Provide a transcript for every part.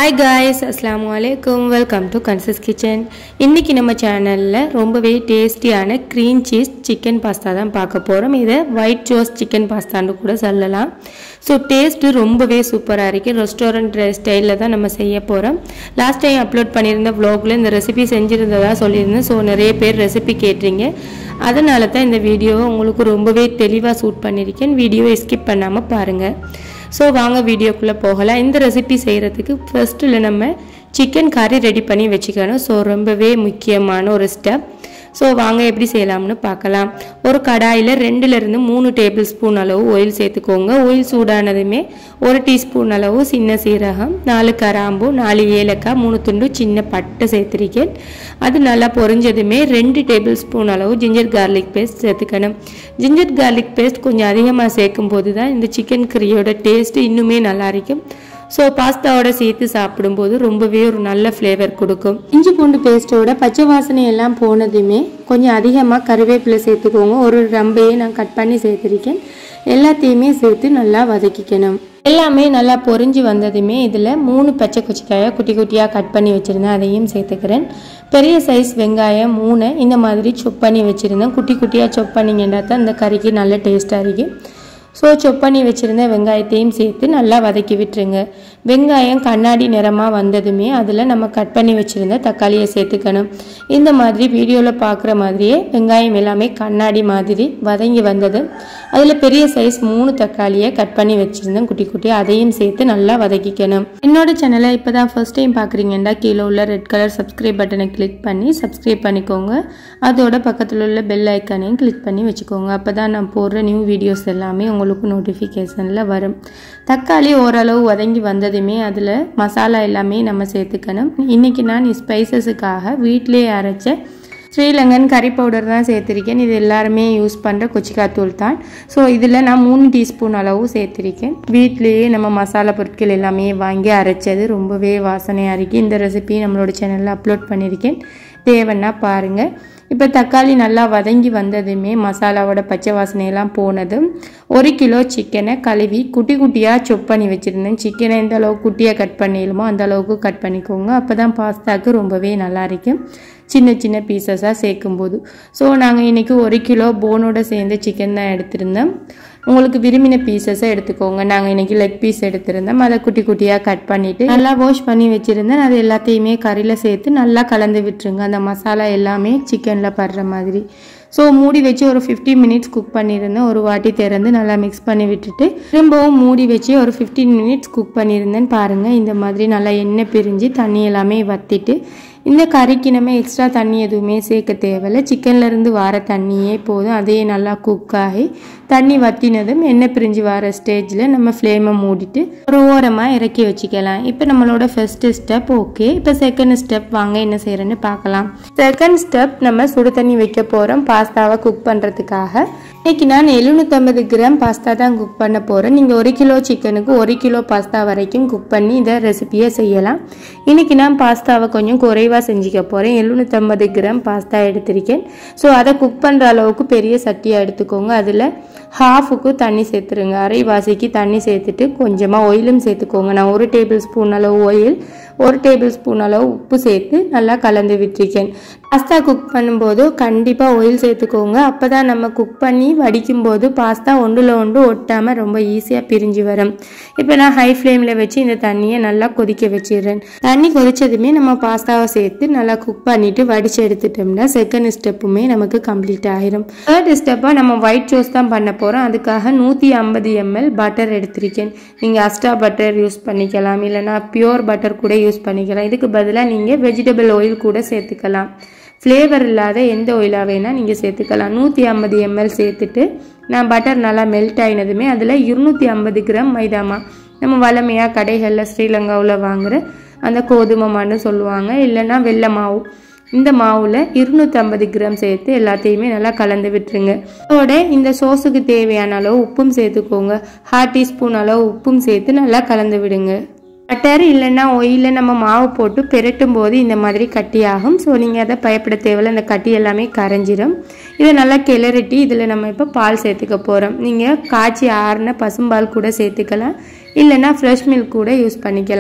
hi guys அஸ்லாம் வலைக்கம் welcome to guns kitchen இன்றைக்கி நம்ம சேனலில் ரொம்பவே டேஸ்டியான க்ரீன் சீஸ் சிக்கன் பாஸ்தா தான் பார்க்க போகிறோம் இதை ஒயிட் சோஸ் சிக்கன் பாஸ்தான்னு கூட சொல்லலாம் ஸோ டேஸ்ட்டு ரொம்பவே சூப்பராக இருக்குது ரெஸ்டாரண்ட் ஸ்டைலில் தான் நம்ம செய்ய போகிறோம் லாஸ்ட் டைம் அப்லோட் பண்ணியிருந்த vlogல இந்த ரெசிபி செஞ்சுருந்ததா சொல்லியிருந்தேன் ஸோ நிறைய பேர் ரெசிபி கேட்டீங்க அதனால தான் இந்த வீடியோவை உங்களுக்கு ரொம்பவே தெளிவாக சூட் பண்ணியிருக்கேன் வீடியோவை ஸ்கிப் பண்ணாமல் பாருங்கள் ஸோ வாங்க வீடியோக்குள்ளே போகலாம் இந்த ரெசிபி செய்கிறதுக்கு ஃபர்ஸ்ட்டில் நம்ம சிக்கன் கறி ரெடி பண்ணி வச்சுக்கணும் ஸோ ரொம்பவே முக்கியமான ஒரு ஸ்டெப் ஸோ வாங்க எப்படி செய்யலாம்னு பார்க்கலாம் ஒரு கடாயில் ரெண்டுலேருந்து மூணு டேபிள் ஸ்பூன் அளவு ஆயில் சேர்த்துக்கோங்க ஆயில் சூடானதுமே ஒரு டீஸ்பூன் அளவு சின்ன சீரகம் நாலு கராம்பு நாலு ஏலக்காய் மூணு துண்டு சின்ன பட்டை சேர்த்துருக்கேன் அது நல்லா பொரிஞ்சதுமே ரெண்டு டேபிள் ஸ்பூன் அளவு ஜிஞ்சர் கார்லிக் பேஸ்ட் சேர்த்துக்கணும் ஜிஞ்சர் கார்லிக் பேஸ்ட் கொஞ்சம் அதிகமாக சேர்க்கும் போது தான் இந்த சிக்கன் கறியோட டேஸ்ட்டு இன்னுமே நல்லா இருக்கும் ஸோ பாஸ்தாவோட சேர்த்து சாப்பிடும்போது ரொம்பவே ஒரு நல்ல ஃப்ளேவர் கொடுக்கும் இஞ்சி பூண்டு பேஸ்ட்டோட பச்சை வாசனை எல்லாம் போனதுமே கொஞ்சம் அதிகமாக கருவேப்பிலை சேர்த்துக்கோங்க ஒரு ரம்பையே நான் கட் பண்ணி சேர்த்துருக்கேன் எல்லாத்தையுமே சேர்த்து நல்லா வதக்கிக்கணும் எல்லாமே நல்லா பொரிஞ்சு வந்ததுமே இதில் மூணு பச்சை கொச்சிக்காயை குட்டி குட்டியாக கட் பண்ணி வச்சுருந்தேன் அதையும் சேர்த்துக்கிறேன் பெரிய சைஸ் வெங்காயம் மூணு இந்த மாதிரி சொப் பண்ணி வச்சுருந்தேன் குட்டி குட்டியாக சொப் பண்ணிங்கன்னா தான் இந்த கறிக்கு நல்ல டேஸ்ட்டாக இருக்குது ஸோ சொப் பண்ணி வச்சுருந்த வெங்காயத்தையும் சேர்த்து நல்லா வதக்கி விட்டுருங்க வெங்காயம் கண்ணாடி நிறமாக வந்ததுமே அதில் நம்ம கட் பண்ணி வச்சுருந்த தக்காளியை சேர்த்துக்கணும் இந்த மாதிரி வீடியோவில் பார்க்குற மாதிரியே வெங்காயம் எல்லாமே கண்ணாடி மாதிரி வதங்கி வந்தது அதில் பெரிய சைஸ் மூணு தக்காளியை கட் பண்ணி வச்சுருந்தேன் குட்டி குட்டி அதையும் சேர்த்து நல்லா வதக்கிக்கணும் என்னோட சேனலை இப்போ தான் ஃபர்ஸ்ட் டைம் பார்க்குறீங்கன்னா கீழே உள்ள ரெட் கலர் சப்ஸ்கிரைப் பட்டனை கிளிக் பண்ணி சப்ஸ்கிரைப் பண்ணிக்கோங்க அதோட பக்கத்தில் உள்ள பெல் ஐக்கானையும் கிளிக் பண்ணி வச்சுக்கோங்க அப்போ தான் நான் போடுற நியூ வீடியோஸ் எல்லாமே உங்களுக்கு நோட்டிஃபிகேஷனில் வரும் தக்காளி ஓரளவு வதங்கி வந்ததுமே அதில் மசாலா எல்லாமே நம்ம சேர்த்துக்கணும் இன்றைக்கி நான் ஸ்பைசஸுக்காக வீட்டிலே அரைச்ச ஸ்ரீலங்கன் கறி பவுடர் தான் சேர்த்துருக்கேன் இது எல்லாருமே யூஸ் பண்ணுற கொச்சிக்காய் தூள் தான் ஸோ இதில் நான் மூணு டீஸ்பூன் அளவு சேர்த்துருக்கேன் வீட்லேயே நம்ம மசாலா பொருட்கள் எல்லாமே வாங்கி அரைச்சது ரொம்பவே வாசனையாக இருக்குது இந்த ரெசிபி நம்மளோட சேனலில் அப்லோட் பண்ணியிருக்கேன் தேவைன்னா பாருங்கள் இப்போ தக்காளி நல்லா வதங்கி வந்ததுமே மசாலாவோட பச்சை வாசனையெல்லாம் போனதும் ஒரு கிலோ சிக்கனை கழுவி குட்டி குட்டியாக சொப் பண்ணி வச்சுருந்தேன் சிக்கனை எந்த அளவுக்கு குட்டியாக கட் பண்ணிடுமோ அந்த அளவுக்கு கட் பண்ணிக்கோங்க அப்போ தான் பாஸ்தாக்கு ரொம்பவே நல்லா இருக்கும் சின்ன சின்ன பீசஸாக சேர்க்கும்போது ஸோ நாங்கள் இன்றைக்கி ஒரு கிலோ போனோட சேர்ந்து சிக்கன் தான் எடுத்திருந்தோம் உங்களுக்கு விரும்பின பீசஸை எடுத்துக்கோங்க நாங்கள் இன்றைக்கி லெக் பீஸ் எடுத்திருந்தோம் அதை குட்டி குட்டியாக கட் பண்ணிவிட்டு நல்லா வாஷ் பண்ணி வச்சுருந்தேன் அது எல்லாத்தையுமே கறியில் சேர்த்து நல்லா கலந்து விட்டுருங்க அந்த மசாலா எல்லாமே சிக்கனில் படுற மாதிரி ஸோ மூடி வச்சு ஒரு ஃபிஃப்டி மினிட்ஸ் குக் பண்ணியிருந்தேன் ஒரு வாட்டி திறந்து நல்லா மிக்ஸ் பண்ணி விட்டுட்டு திரும்பவும் மூடி வச்சு ஒரு ஃபிஃப்டீன் மினிட்ஸ் குக் பண்ணியிருந்தேன் பாருங்கள் இந்த மாதிரி நல்லா எண்ணெய் பிரிஞ்சு தண்ணி எல்லாமே வற்றிட்டு இந்த கறிக்கு நம்ம எக்ஸ்ட்ரா தண்ணி எதுவுமே சேர்க்க தேவையில்ல சிக்கன்லேருந்து வர தண்ணியே போதும் அதே நல்லா குக் ஆகி தண்ணி வற்றினதும் எண்ணெய் பிரிஞ்சு வர ஸ்டேஜில் நம்ம ஃப்ளேமை மூடிட்டு ஒரு ஓரமாக இறக்கி வச்சுக்கலாம் இப்போ நம்மளோட ஃபஸ்ட்டு ஸ்டெப் ஓகே இப்போ செகண்ட் ஸ்டெப் வாங்க என்ன செய்கிறேன்னு பார்க்கலாம் செகண்ட் ஸ்டெப் நம்ம சுடு தண்ணி வைக்க போகிறோம் பாஸ்தாவை குக் பண்ணுறதுக்காக இன்னைக்கு நான் எழுநூற்றம்பது கிராம் பாஸ்தா தான் குக் பண்ண போகிறேன் நீங்கள் ஒரு கிலோ சிக்கனுக்கு ஒரு கிலோ பாஸ்தா வரைக்கும் குக் பண்ணி இந்த ரெசிபியை செய்யலாம் இன்னைக்கு நான் பாஸ்தாவை கொஞ்சம் குறைவாக செஞ்சுக்க போகிறேன் எழுநூற்றம்பது கிராம் பாஸ்தா எடுத்திருக்கேன் ஸோ அதை குக் பண்ணுற அளவுக்கு பெரிய சட்டியாக எடுத்துக்கோங்க அதில் ஹாஃபுக்கு தண்ணி சேர்த்துருங்க அரைவாசிக்கு தண்ணி சேர்த்துட்டு கொஞ்சமாக ஆயிலும் சேர்த்துக்கோங்க நான் ஒரு டேபிள் ஸ்பூன் அளவு ஆயில் ஒரு டேபிள் ஸ்பூன் அளவு உப்பு சேர்த்து நல்லா கலந்து விட்டுருக்கேன் பாஸ்தா குக் பண்ணும்போது கண்டிப்பாக ஆயில் சேர்த்துக்கோங்க அப்போ தான் நம்ம குக் பண்ணி வடிக்கும் போது பாஸ்தா ஒன்றில் ஒன்று ஒட்டாமல் ரொம்ப ஈஸியாக பிரிஞ்சு வரும் இப்போ நான் ஹை ஃப்ளேமில் வச்சு இந்த தண்ணியை நல்லா கொதிக்க வச்சிடுறேன் தண்ணி கொதிச்சதுமே நம்ம பாஸ்தாவை சேர்த்து நல்லா குக் பண்ணிவிட்டு வடித்து எடுத்துட்டோம்னா செகண்ட் ஸ்டெப்புமே நமக்கு கம்ப்ளீட் ஆயிரும் தேர்ட் ஸ்டெப்பாக நம்ம ஒயிட் சோஸ் தான் பண்ண போகிறோம் அதுக்காக நூற்றி ஐம்பது எம்எல் பட்டர் எடுத்திருக்கேன் நீங்கள் அஸ்டா பட்டர் யூஸ் பண்ணிக்கலாம் இல்லைனா பியோர் பட்டர் கூட யூஸ் பண்ணிக்கலாம் இதுக்கு பதிலாக நீங்கள் வெஜிடபிள் ஆயில் கூட சேர்த்துக்கலாம் ஃப்ளேவர் இல்லாத எந்த ஆயிலாக வேணால் நீங்கள் சேர்த்துக்கலாம் நூற்றி ஐம்பது எம்எல் சேர்த்துட்டு நான் பட்டர் நல்லா மெல்ட் ஆகினதுமே அதில் இருநூற்றி ஐம்பது கிராம் மைதாமா நம்ம வளமையாக கடைகளில் ஸ்ரீலங்காவில் வாங்குகிற அந்த கோதுமை மான்னு சொல்லுவாங்க இல்லைன்னா வெள்ளை மாவு இந்த மாவில் இருநூற்றம்பது கிராம் சேர்த்து எல்லாத்தையுமே நல்லா கலந்து விட்டுருங்க அதோட இந்த சோஸுக்கு தேவையான அளவு உப்பும் சேர்த்துக்கோங்க ஹாஃப் டீஸ்பூன் அளவு உப்பும் சேர்த்து நல்லா கலந்து விடுங்க பட்டர் இல்லைன்னா ஒயிலில் நம்ம மாவு போட்டு பெரட்டும் போது இந்த மாதிரி கட்டியாகும் ஸோ நீங்கள் அதை பயப்பட தேவையில்ல இந்த கட்டி எல்லாமே கரைஞ்சிரும் இதை நல்லா கிளறிட்டி இதில் நம்ம இப்போ பால் சேர்த்துக்க போகிறோம் நீங்கள் காய்ச்சி ஆறின பசும்பால் கூட சேர்த்துக்கலாம் இல்லைன்னா ஃப்ரெஷ் மில்க் கூட யூஸ் பண்ணிக்கலாம்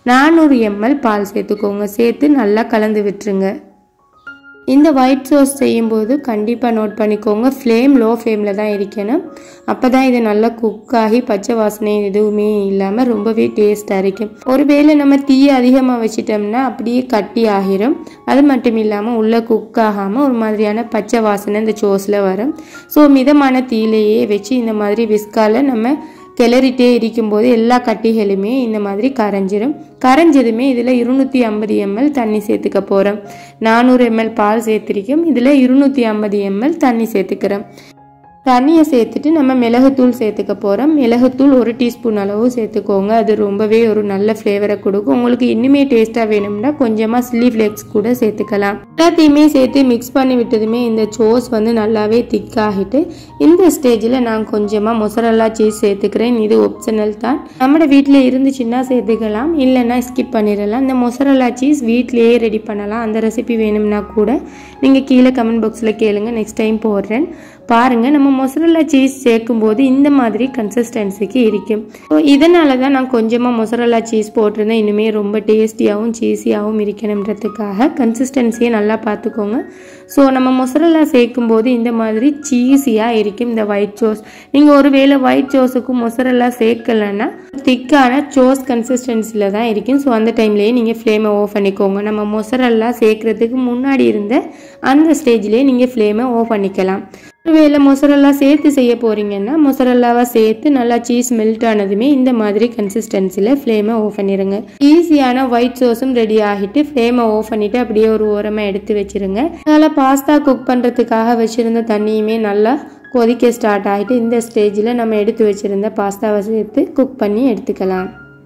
நானூறு எம்எல் பால் சேர்த்துக்கோங்க சேர்த்து நல்லா கலந்து விட்டுருங்க இந்த ஒயிட் சோஸ் செய்யும்போது கண்டிப்பாக நோட் பண்ணிக்கோங்க ஃப்ளேம் லோ ஃப்ளேமில் தான் இருக்கணும் அப்போ தான் இது நல்லா குக் ஆகி பச்சை வாசனை எதுவுமே இல்லாமல் ரொம்பவே டேஸ்ட்டாக இருக்கும் ஒருவேளை நம்ம தீயை அதிகமாக வச்சிட்டோம்னா அப்படியே கட்டி ஆகிரும் அது மட்டும் இல்லாமல் உள்ளே குக் ஆகாமல் ஒரு மாதிரியான பச்சை வாசனை இந்த சோஸில் வரும் ஸோ மிதமான தீயிலேயே வச்சு இந்த மாதிரி விஸ்கால நம்ம கிளறிட்டே இருக்கும்போது எல்லா கட்டிகளுமே இந்த மாதிரி கரைஞ்சிரும் கரைஞ்சதுமே இதில் இருநூற்றி ஐம்பது எம்எல் தண்ணி சேர்த்துக்க போகிறோம் நானூறு எம்எல் பால் சேர்த்துருக்கோம் இதில் இருநூற்றி ஐம்பது எம்எல் தண்ணி சேர்த்துக்கிறோம் தண்ணியை சேர்த்துட்டு நம்ம மிளகுத்தூள் சேர்த்துக்க போகிறோம் மிளகுத்தூள் ஒரு டீஸ்பூன் அளவு சேர்த்துக்கோங்க அது ரொம்பவே ஒரு நல்ல ஃப்ளேவரை கொடுக்கும் உங்களுக்கு இன்னுமே டேஸ்ட்டாக வேணும்னா கொஞ்சமாக சில்லி ஃப்ளேக்ஸ் கூட சேர்த்துக்கலாம் எல்லாத்தையுமே சேர்த்து மிக்ஸ் பண்ணி விட்டதுமே இந்த சோஸ் வந்து நல்லாவே திக்காகிட்டு இந்த ஸ்டேஜில் நான் கொஞ்சமாக மொசரல்லா சீஸ் சேர்த்துக்கிறேன் இது ஒப்ஷனல் தான் நம்ம வீட்டில் இருந்துச்சுன்னா சேர்த்துக்கலாம் இல்லைன்னா ஸ்கிப் பண்ணிடலாம் இந்த மொசரல்லா சீஸ் வீட்டிலேயே ரெடி பண்ணலாம் அந்த ரெசிபி வேணும்னா கூட நீங்கள் கீழே கமெண்ட் பாக்ஸில் கேளுங்க நெக்ஸ்ட் டைம் போடுறேன் பாருங்கள் நம்ம மொசரல்லா சீஸ் சேர்க்கும்போது இந்த மாதிரி கன்சிஸ்டன்சிக்கு இருக்கும் ஸோ இதனால தான் நான் கொஞ்சமாக மொசரல்லா சீஸ் போட்டிருந்தேன் இனிமே ரொம்ப டேஸ்டியாகவும் சீஸியாகவும் இருக்கணுன்றதுக்காக கன்சிஸ்டன்சியை நல்லா பார்த்துக்கோங்க ஸோ நம்ம மொசரல்லா சேர்க்கும்போது இந்த மாதிரி சீஸியாக இருக்கும் இந்த ஒயிட் சோஸ் நீங்கள் ஒருவேளை ஒயிட் சோஸுக்கும் மொசரல்லா சேர்க்கலைன்னா திக்கான சோஸ் கன்சிஸ்டன்சியில் தான் இருக்கும் ஸோ அந்த டைம்லேயே நீங்கள் ஃப்ளேமை ஆஃப் பண்ணிக்கோங்க நம்ம மொசரல்லா சேர்க்குறதுக்கு முன்னாடி இருந்த அந்த ஸ்டேஜ்லேயே நீங்கள் ஃப்ளேமை ஆஃப் பண்ணிக்கலாம் ஒருவேளை மொசரல்லா சேர்த்து செய்ய போகிறீங்கன்னா மொசரல்லாவை சேர்த்து நல்லா சீஸ் மெல்ட் ஆனதுமே இந்த மாதிரி கன்சிஸ்டன்சியில் ஃப்ளேமை ஆஃப் பண்ணிடுங்க ஈஸியான ஒயிட் சோஸும் ரெடி ஆகிட்டு ஃப்ளேமை ஆஃப் பண்ணிவிட்டு அப்படியே ஒரு ஓரமாக எடுத்து வச்சிருங்க அதனால் பாஸ்தா குக் பண்ணுறதுக்காக வச்சுருந்த தண்ணியுமே நல்லா கொதிக்க ஸ்டார்ட் ஆகிட்டு இந்த ஸ்டேஜில் நம்ம எடுத்து வச்சுருந்த பாஸ்தாவை சேர்த்து குக் பண்ணி எடுத்துக்கலாம்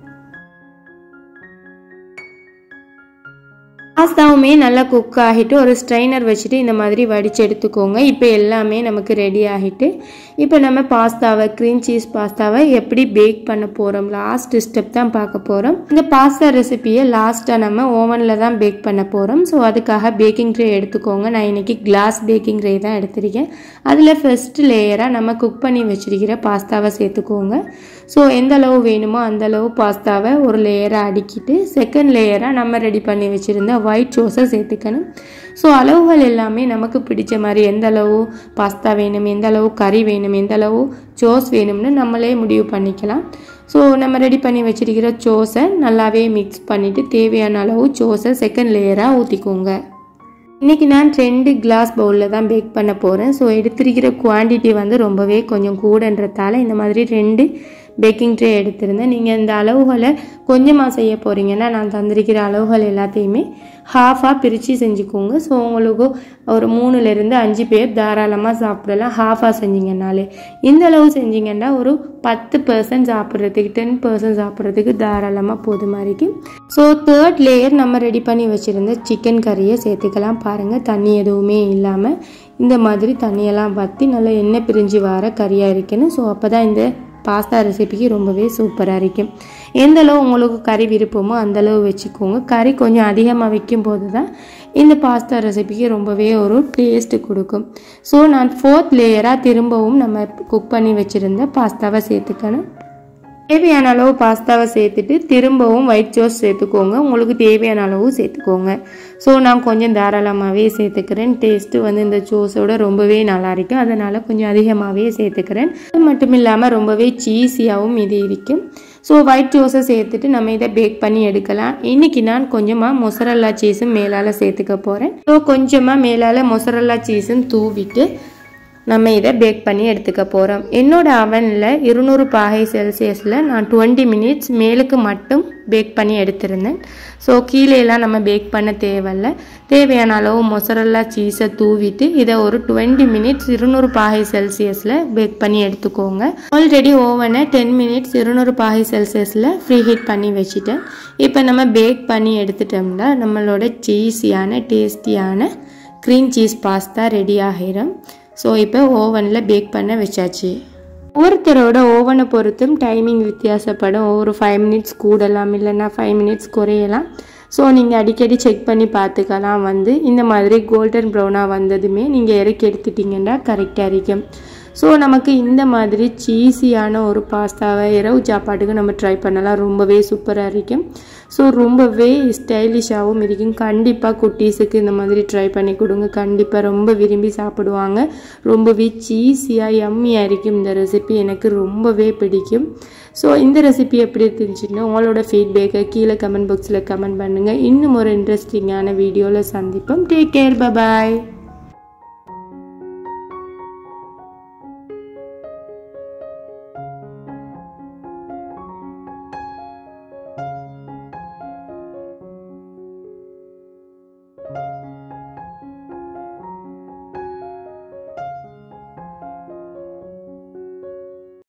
பாஸ்தாவுமே நல்லா குக் ஆகிட்டு ஒரு ஸ்ட்ரைனர் வச்சுட்டு இந்த மாதிரி வடித்து எடுத்துக்கோங்க இப்போ எல்லாமே நமக்கு ரெடி ஆகிட்டு இப்போ நம்ம பாஸ்தாவை க்ரீம் சீஸ் பாஸ்தாவை எப்படி பேக் பண்ண போகிறோம் லாஸ்ட் ஸ்டெப் தான் பார்க்க போகிறோம் இந்த பாஸ்தா ரெசிபியை லாஸ்ட்டாக நம்ம ஓவனில் தான் பேக் பண்ண போகிறோம் ஸோ அதுக்காக பேக்கிங் ட்ரே எடுத்துக்கோங்க நான் இன்றைக்கி கிளாஸ் பேக்கிங் ட்ரே தான் எடுத்திருக்கேன் அதில் ஃபர்ஸ்ட் லேயராக நம்ம குக் பண்ணி வச்சிருக்கிற பாஸ்தாவை சேர்த்துக்கோங்க ஸோ எந்த அளவு வேணுமோ அந்த அளவு பாஸ்தாவை ஒரு லேயராக அடுக்கிட்டு செகண்ட் லேயராக நம்ம ரெடி பண்ணி வச்சுருந்த ஒயிட் சோஸை சேர்த்துக்கணும் ஸோ அளவுகள் எல்லாமே நமக்கு பிடிச்ச மாதிரி எந்த அளவு பாஸ்தா வேணும் எந்த அளவு கறி வேணும் எந்த அளவு சோஸ் வேணும்னு நம்மளே முடிவு பண்ணிக்கலாம் ஸோ நம்ம ரெடி பண்ணி வச்சிருக்கிற சோஸை நல்லாவே மிக்ஸ் பண்ணிவிட்டு தேவையான அளவு சோஸை செகண்ட் லேயராக ஊற்றிக்கோங்க இன்றைக்கி நான் ரெண்டு கிளாஸ் பவுலில் தான் பேக் பண்ண போகிறேன் ஸோ எடுத்திருக்கிற குவான்டிட்டி வந்து ரொம்பவே கொஞ்சம் கூடன்றதால இந்த மாதிரி ரெண்டு பேக்கிங் ட்ரே எடுத்திருந்தேன் நீங்கள் இந்த அளவுகளை கொஞ்சமாக செய்ய போகிறீங்கன்னா நான் தந்திருக்கிற அளவுகள் எல்லாத்தையுமே ஹாஃபாக பிரித்து செஞ்சுக்கோங்க ஸோ உங்களுக்கு ஒரு மூணுலேருந்து அஞ்சு பேர் தாராளமாக சாப்பிடலாம் ஹாஃபாக செஞ்சீங்கன்னாலே இந்த அளவு செஞ்சீங்கன்னா ஒரு பத்து பர்சன்ட் சாப்பிட்றதுக்கு டென் பர்சன்ட் சாப்பிட்றதுக்கு தாராளமாக போதுமா இருக்கும் ஸோ தேர்ட் லேயர் நம்ம ரெடி பண்ணி வச்சுருந்த சிக்கன் கறியை சேர்த்துக்கலாம் பாருங்கள் தண்ணி எதுவுமே இல்லாமல் இந்த மாதிரி தண்ணியெல்லாம் வற்றி நல்லா எண்ணெய் பிரிஞ்சு வர கறியாக இருக்கணும் ஸோ அப்போ தான் இந்த பாஸ்தா ரெசிபிக்கு ரொம்பவே சூப்பராக இருக்கும் எந்த அளவு உங்களுக்கு கறி விருப்பமோ அந்த அளவு வச்சுக்கோங்க கறி கொஞ்சம் அதிகமாக வைக்கும் போது தான் இந்த பாஸ்தா ரெசிபிக்கு ரொம்பவே ஒரு டேஸ்ட்டு கொடுக்கும் ஸோ நான் ஃபோர்த் லேயராக திரும்பவும் நம்ம குக் பண்ணி வச்சுருந்த பாஸ்தாவை சேர்த்துக்கணும் தேவையான அளவு பாஸ்தாவை சேர்த்துட்டு திரும்பவும் ஒயிட் சோஸ் சேர்த்துக்கோங்க உங்களுக்கு தேவையான அளவு சேர்த்துக்கோங்க ஸோ நான் கொஞ்சம் தாராளமாகவே சேர்த்துக்கிறேன் டேஸ்ட்டு வந்து இந்த சோஸோட ரொம்பவே நல்லா இருக்கும் அதனால் கொஞ்சம் அதிகமாகவே சேர்த்துக்கிறேன் அது மட்டும் இல்லாமல் ரொம்பவே சீஸியாகவும் இது இருக்கும் ஸோ ஒயிட் சோஸை சேர்த்துட்டு நம்ம இதை பேக் பண்ணி எடுக்கலாம் இன்றைக்கி நான் கொஞ்சமாக மொசரல்லா சீஸும் மேலால் சேர்த்துக்க போகிறேன் ஸோ கொஞ்சமாக மேலால் மொசரல்லா சீஸும் தூவிட்டு நம்ம இதை பேக் பண்ணி எடுத்துக்க போகிறோம் என்னோட அவனில் இருநூறு பாகை செல்சியஸில் நான் டுவெண்ட்டி மினிட்ஸ் மேலுக்கு மட்டும் பேக் பண்ணி எடுத்திருந்தேன் ஸோ கீழேலாம் நம்ம பேக் பண்ண தேவையில்ல தேவையான அளவு மொசரல்லா சீஸை தூவிட்டு இதை ஒரு டுவெண்ட்டி மினிட்ஸ் இருநூறு பாகை செல்சியஸில் பேக் பண்ணி எடுத்துக்கோங்க ஆல்ரெடி ஓவனை டென் மினிட்ஸ் இருநூறு பாகை செல்சியஸில் ஃப்ரீ ஹீட் பண்ணி வச்சுட்டேன் இப்போ நம்ம பேக் பண்ணி எடுத்துட்டோம்னா நம்மளோட சீஸியான டேஸ்டியான க்ரீம் சீஸ் பாஸ்தா ரெடி ஆகிடும் ஸோ இப்போ ஓவனில் பேக் பண்ண வச்சாச்சு ஒவ்வொருத்தரோட ஓவனை பொறுத்தும் டைமிங் வித்தியாசப்படும் ஒரு ஃபைவ் மினிட்ஸ் கூடலாம் இல்லைன்னா ஃபைவ் மினிட்ஸ் குறையலாம் ஸோ நீங்கள் அடிக்கடி செக் பண்ணி பார்த்துக்கலாம் வந்து இந்த மாதிரி கோல்டன் ப்ரௌனாக வந்ததுமே நீங்கள் இறக்கி எடுத்துட்டிங்கன்னா கரெக்டாக இருக்கும் ஸோ நமக்கு இந்த மாதிரி சீஸியான ஒரு பாஸ்தாவை இரவு சாப்பாட்டுக்கு நம்ம ட்ரை பண்ணலாம் ரொம்பவே சூப்பராக இருக்கும் ஸோ ரொம்பவே ஸ்டைலிஷாகவும் இருக்கும் கண்டிப்பாக குட்டீஸுக்கு இந்த மாதிரி ட்ரை பண்ணி கொடுங்க கண்டிப்பாக ரொம்ப விரும்பி சாப்பிடுவாங்க ரொம்பவே சீஸியாக யம்மியாக இருக்கும் இந்த ரெசிபி எனக்கு ரொம்பவே பிடிக்கும் ஸோ இந்த ரெசிபி எப்படி இருந்துச்சுன்னு உங்களோட ஃபீட்பேக்கை கீழே கமெண்ட் பாக்ஸில் கமெண்ட் பண்ணுங்கள் இன்னும் ஒரு இன்ட்ரெஸ்டிங்கான வீடியோவில் சந்திப்போம் டேக் கேர் பபாய்